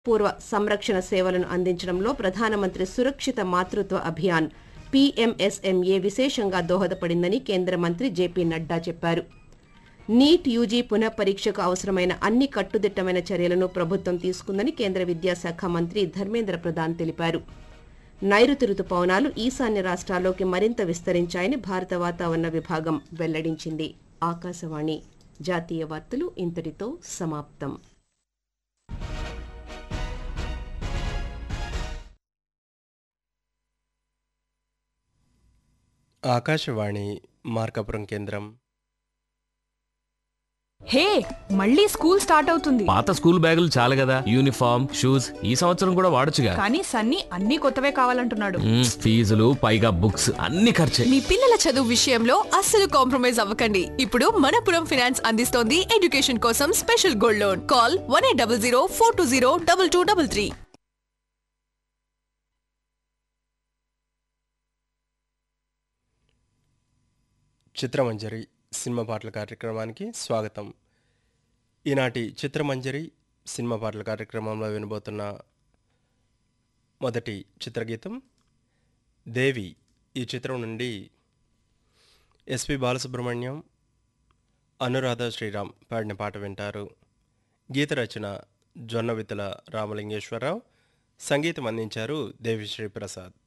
పూర్వ సంరక్షణ సేవలను అందించడంలో ప్రధానమంత్రి సురక్షిత మాతృత్వ అభియాన్ పీఎంఎస్ఎంఏ విశేషంగా దోహదపడిందని కేంద్ర మంత్రి జేపీ నడ్డా చెప్పారు నీట్ యూజీ పునఃపరీక్షకు అవసరమైన అన్ని కట్టుదిట్టమైన చర్యలను ప్రభుత్వం తీసుకుందని కేంద్ర విద్యాశాఖ మంత్రి ధర్మేంద్ర ప్రధాన్ తెలిపారు నైరుతి రుతుపవనాలు ఈశాన్య రాష్ట్రాల్లోకి మరింత విస్తరించాయని భారత వాతావరణ విభాగం వెల్లడించింది ఆకాశవాణి జాతీయ వార్తలు ఇంతటితో సమాప్తం ఆకాశవాణి మార్కాపురం కేంద్రం హే మళ్ళీ స్కూల్ స్టార్ట్ అవుతుంది పాత స్కూల్ బ్యాగులు చాలు కదా యూనిఫామ్ షూస్ ఈ సంవత్సరం కూడా వాడొచ్చుగా కానీ సన్నీ అన్ని కొత్తవే కావాలంటున్నాడు మ్మ్, ఫీజులు పైగా బుక్స్ అన్ని ఖర్చే మీ పిల్లల చదువు విషయంలో అస్సలు కాంప్రమైజ్ అవ్వకండి ఇప్పుడు మనపురం ఫైనాన్స్ అందిస్తోంది ఎడ్యుకేషన్ కోసం special gold loan call one eight double zero four two zero double two double three Chitramanjari cinema పాటల కార్యక్రమానికి స్వాగతం ఈనాటి చిత్రమంజరి సినిమా పాటల కార్యక్రమంలో వినబోతున్న మొదటి చిత్రగీతం దేవి ఈ చిత్రం నుండి ఎస్పి బాలసుబ్రహ్మణ్యం అనురాధ శ్రీరామ్ పాడిన పాట వింటారు గీత రచన జొన్నవితుల రామలింగేశ్వరరావు సంగీతం అందించారు దేవిశ్రీ ప్రసాద్